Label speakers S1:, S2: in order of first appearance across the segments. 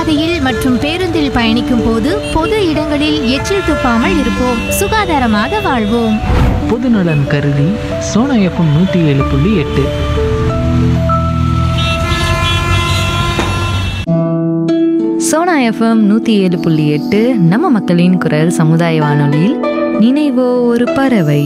S1: நடைபாதையில் மற்றும் பேருந்தில் பயணிக்கும் போது பொது இடங்களில் எச்சில் துப்பாமல் இருப்போம் சுகாதாரமாக வாழ்வோம்
S2: பொதுநலன் கருதி சோனா எஃப்எம் நூற்றி ஏழு புள்ளி எட்டு
S3: சோனா எஃப்எம் நூற்றி ஏழு புள்ளி எட்டு நம்ம மக்களின் குரல் சமுதாய வானொலியில் நினைவோ ஒரு பறவை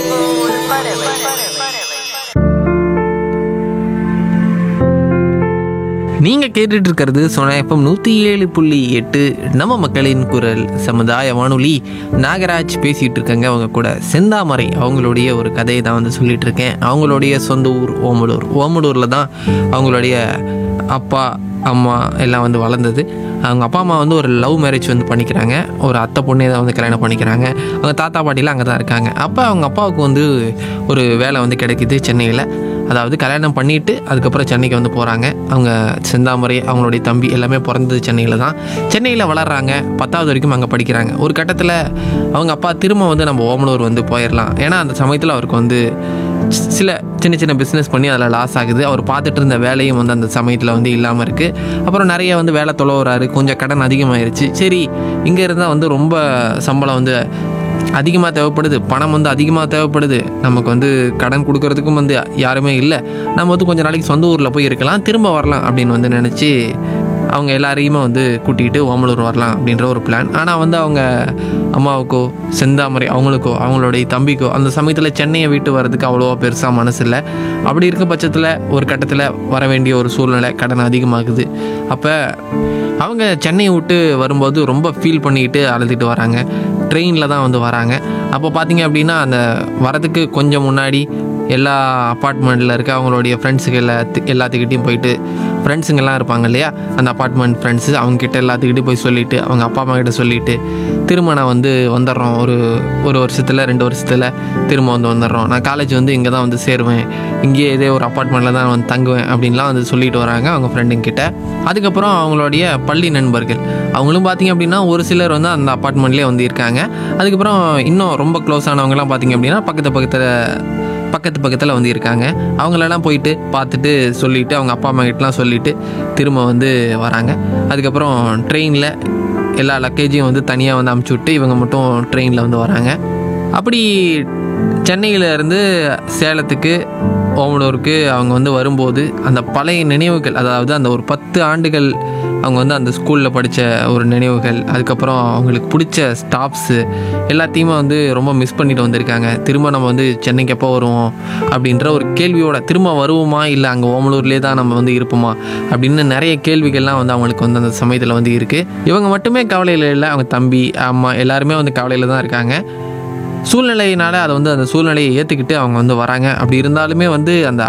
S4: நீங்கள் கேட்டுட்டு இருக்கிறது சோனா எஃப்எம் நூற்றி ஏழு புள்ளி எட்டு நம்ம மக்களின் குரல் சமுதாய வானொலி நாகராஜ் பேசிகிட்டு இருக்காங்க அவங்க கூட செந்தாமரை அவங்களுடைய ஒரு கதையை தான் வந்து சொல்லிட்டு இருக்கேன் அவங்களுடைய சொந்த ஊர் ஓமலூர் ஓமலூரில் தான் அவங்களுடைய அப்பா அம்மா எல்லாம் வந்து வளர்ந்தது அவங்க அப்பா அம்மா வந்து ஒரு லவ் மேரேஜ் வந்து பண்ணிக்கிறாங்க ஒரு அத்தை பொண்ணே தான் வந்து கல்யாணம் பண்ணிக்கிறாங்க அவங்க தாத்தா பாட்டிலாம் அங்கே தான் இருக்காங்க அப்போ அவங்க அப்பாவுக்கு வந்து ஒரு வேலை வந்து கிடைக்குது சென்னையில் அதாவது கல்யாணம் பண்ணிட்டு அதுக்கப்புறம் சென்னைக்கு வந்து போகிறாங்க அவங்க செந்தாமரை அவங்களுடைய தம்பி எல்லாமே பிறந்தது சென்னையில் தான் சென்னையில் வளர்றாங்க பத்தாவது வரைக்கும் அங்கே படிக்கிறாங்க ஒரு கட்டத்தில் அவங்க அப்பா திரும்ப வந்து நம்ம ஓமலூர் வந்து போயிடலாம் ஏன்னா அந்த சமயத்தில் அவருக்கு வந்து சி- சில சின்ன சின்ன பிஸ்னஸ் பண்ணி அதில் லாஸ் ஆகுது அவர் பார்த்துட்டு இருந்த வேலையும் வந்து அந்த சமயத்தில் வந்து இல்லாமல் இருக்குது அப்புறம் நிறைய வந்து வேலை தொலைவுறாரு கொஞ்சம் கடன் அதிகமாயிருச்சு சரி இங்கே இருந்தால் வந்து ரொம்ப சம்பளம் வந்து அதிகமாக தேவைப்படுது பணம் வந்து அதிகமாக தேவைப்படுது நமக்கு வந்து கடன் கொடுக்கறதுக்கும் வந்து யாருமே இல்லை நம்ம வந்து கொஞ்சம் நாளைக்கு சொந்த ஊரில் போய் இருக்கலாம் திரும்ப வரலாம் அப்படின்னு வந்து நினச்சி அவங்க எல்லாரையுமே வந்து கூட்டிகிட்டு ஓமலூர் வரலாம் அப்படின்ற ஒரு பிளான் ஆனால் வந்து அவங்க அம்மாவுக்கோ செந்தாமரை அவங்களுக்கோ அவங்களுடைய தம்பிக்கோ அந்த சமயத்தில் சென்னையை விட்டு வர்றதுக்கு அவ்வளோவா பெருசாக மனசு இல்லை அப்படி இருக்க பட்சத்தில் ஒரு கட்டத்தில் வர வேண்டிய ஒரு சூழ்நிலை கடன் அதிகமாகுது அப்போ அவங்க சென்னையை விட்டு வரும்போது ரொம்ப ஃபீல் பண்ணிக்கிட்டு அழுதுட்டு வராங்க ட்ரெயினில் தான் வந்து வராங்க அப்போ பார்த்தீங்க அப்படின்னா அந்த வரதுக்கு கொஞ்சம் முன்னாடி எல்லா அப்பார்ட்மெண்ட்டில் இருக்க அவங்களுடைய ஃப்ரெண்ட்ஸுக்கு எல்லாத்து எல்லாத்துக்கிட்டையும் போயிட்டு ஃப்ரெண்ட்ஸுங்கெல்லாம் இருப்பாங்க இல்லையா அந்த அப்பார்ட்மெண்ட் ஃப்ரெண்ட்ஸு அவங்கக்கிட்ட எல்லாத்துக்கிட்டையும் போய் சொல்லிவிட்டு அவங்க அப்பா அம்மா கிட்ட சொல்லிவிட்டு திரும்ப நான் வந்து வந்துடுறோம் ஒரு ஒரு வருஷத்தில் ரெண்டு வருஷத்தில் திரும்ப வந்து வந்துடுறோம் நான் காலேஜ் வந்து இங்கே தான் வந்து சேருவேன் இங்கேயே இதே ஒரு அப்பார்ட்மெண்ட்டில் தான் வந்து தங்குவேன் அப்படின்லாம் வந்து சொல்லிட்டு வராங்க அவங்க ஃப்ரெண்டுங்க கிட்ட அதுக்கப்புறம் அவங்களுடைய பள்ளி நண்பர்கள் அவங்களும் பார்த்தீங்க அப்படின்னா ஒரு சிலர் வந்து அந்த அப்பார்ட்மெண்ட்லேயே வந்து இருக்காங்க அதுக்கப்புறம் இன்னும் ரொம்ப க்ளோஸ் ஆனவங்கலாம் பார்த்தீங்க அப்படின்னா பக்கத்து பக்கத்தில் பக்கத்து பக்கத்தில் வந்து இருக்காங்க அவங்களெல்லாம் போயிட்டு பார்த்துட்டு சொல்லிவிட்டு அவங்க அப்பா அம்மா கிட்டலாம் சொல்லிவிட்டு திரும்ப வந்து வராங்க அதுக்கப்புறம் ட்ரெயினில் எல்லா லக்கேஜையும் வந்து தனியாக வந்து அமுச்சு விட்டு இவங்க மட்டும் ட்ரெயினில் வந்து வராங்க அப்படி சென்னையில இருந்து சேலத்துக்கு ஓமலூருக்கு அவங்க வந்து வரும்போது அந்த பழைய நினைவுகள் அதாவது அந்த ஒரு பத்து ஆண்டுகள் அவங்க வந்து அந்த ஸ்கூலில் படித்த ஒரு நினைவுகள் அதுக்கப்புறம் அவங்களுக்கு பிடிச்ச ஸ்டாஃப்ஸு எல்லாத்தையுமே வந்து ரொம்ப மிஸ் பண்ணிட்டு வந்திருக்காங்க திரும்ப நம்ம வந்து சென்னைக்கு எப்போ வருவோம் அப்படின்ற ஒரு கேள்வியோட திரும்ப வருவோமா இல்லை அங்கே ஓமலூர்லேயே தான் நம்ம வந்து இருப்போமா அப்படின்னு நிறைய கேள்விகள்லாம் வந்து அவங்களுக்கு வந்து அந்த சமயத்தில் வந்து இருக்குது இவங்க மட்டுமே கவலையில் இல்லை அவங்க தம்பி அம்மா எல்லாருமே வந்து கவலையில் தான் இருக்காங்க சூழ்நிலையினால அதை வந்து அந்த சூழ்நிலையை ஏற்றுக்கிட்டு அவங்க வந்து வராங்க அப்படி இருந்தாலுமே வந்து அந்த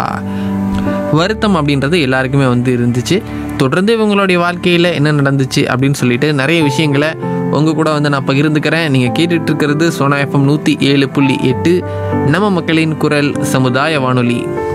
S4: வருத்தம் அப்படின்றது எல்லாருக்குமே வந்து இருந்துச்சு தொடர்ந்து இவங்களுடைய வாழ்க்கையில் என்ன நடந்துச்சு அப்படின்னு சொல்லிட்டு நிறைய விஷயங்களை உங்கள் கூட வந்து நான் பகிர்ந்துக்கிறேன் நீங்கள் கேட்டுட்டு இருக்கிறது சோனா எஃப்எம் நூற்றி ஏழு புள்ளி எட்டு நம்ம மக்களின் குரல் சமுதாய வானொலி